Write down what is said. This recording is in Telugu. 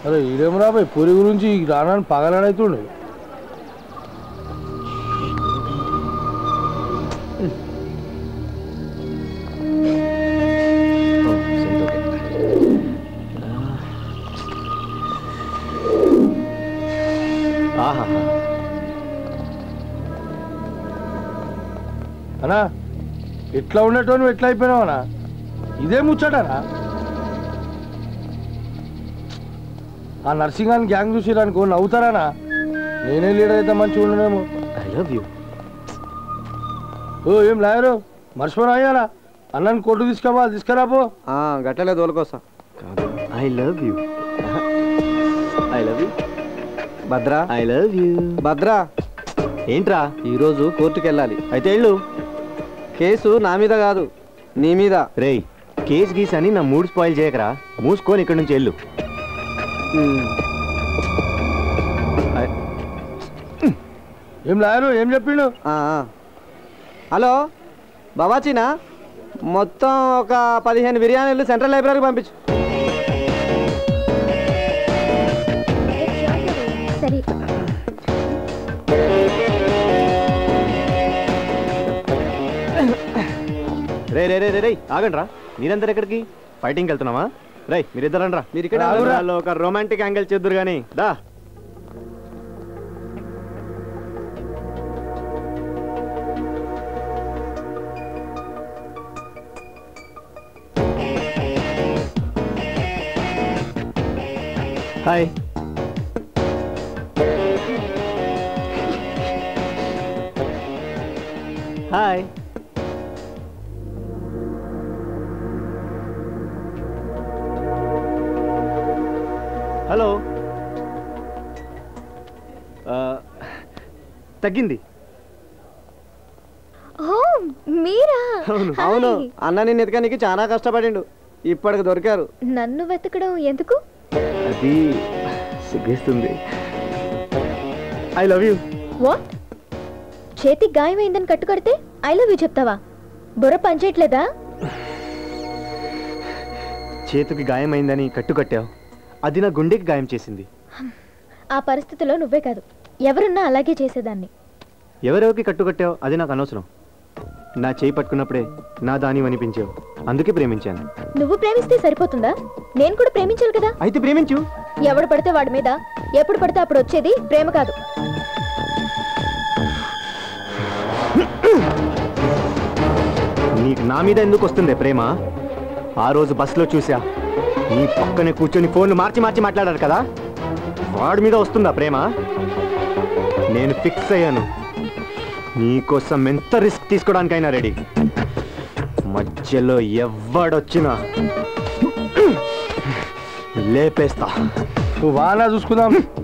అరే ఇదేం రాబాయ్ పూరి గురించి రానని పగలడైతుండే ఆహా అనా ఎట్లా ఉండేటోను ఎట్లా అయిపోయినావు అనా ఇదే ముచ్చటనా ఆ నర్సింగ్ అని గ్యాంగ్ చూసిరనుకో నవ్వుతారానా నేనే లీడర్ అయితే మంచిగా ఉండనేమో ఐ లవ్ యూ ఓ ఏం లాయరు మర్చిపోయినా అయ్యాలా అన్నని కొట్టు తీసుకురా తీసుకురా పో గట్టలే దోలుకోసా I love you I love you Bhadra I love you Bhadra ఏంట్రా ఈరోజు కోర్టుకి వెళ్ళాలి అయితే వెళ్ళు కేసు నా మీద కాదు నీ మీద రేయ్ కేస్ గీస్ అని నా మూడ్ స్పాయిల్ చేయకరా మూసుకొని ఇక్కడి నుంచి వెళ్ళు ఏం లాయరు ఏం చెప్పిండు ఆ, ఆ. హలో బాబాచీనా మొత్తం ఒక పదిహేను బిర్యానీలు సెంట్రల్ లైబ్రరీకి పంపించు సరే రే రే రే రే రే ఆగండి రా మీరందరు ఎక్కడికి ఫైటింగ్కి వెళ్తున్నావా రేయ్ మీరిద్దరు రా మీరు ఇక్కడ రాగురా. వాళ్ళు ఒక రొమాంటిక్ యాంగిల్ చేద్దరు కానీ దా హాయ్ హాయ్ హలో ఆ, తగ్గింది ఓ మీరా అవును, హాయ్. అవును అన్న నిన్ను ఎతకడానికి చాలా కష్టపడిండు ఇప్పటికి దొరికారు నన్ను వెతకడం ఎందుకు అది సిగ్గేస్తుంది ఐ లవ్ యూ వాట్ చేతికి గాయమైందని కట్టుకడితే ఐ లవ్ యూ చెప్తావా బుర్ర పనిచేయట్లేదా చేతికి గాయమైందని కట్టుకట్టావు అది నా గుండెకి గాయం చేసింది ఆ పరిస్థితిలో నువ్వే కాదు ఎవరున్నా అలాగే చేసేదాన్ని ఎవరెవరికి కట్టుకట్టావు అది నాకు అనవసరం నా చేయి పట్టుకున్నప్పుడే నా దాని అనిపించావు అందుకే ప్రేమించాను నువ్వు ప్రేమిస్తే సరిపోతుందా నేను కూడా ప్రేమించాలి కదా అయితే ప్రేమించు ఎవడు పడితే వాడి మీద ఎప్పుడు పడితే అప్పుడు వచ్చేది ప్రేమ కాదు నీకు నా మీద ఎందుకు వస్తుంది ప్రేమ ఆ రోజు బస్సులో చూసా నీ పక్కనే కూర్చొని ఫోన్లు మార్చి మార్చి మాట్లాడారు కదా వాడి మీద వస్తుందా ప్రేమ నేను ఫిక్స్ అయ్యాను నీకోసం ఎంత రిస్క్ తీసుకోవడానికైనా రెడీ మధ్యలో ఎవడొచ్చినా లేపేస్తా నువ్వు వానా చూసుకుందాం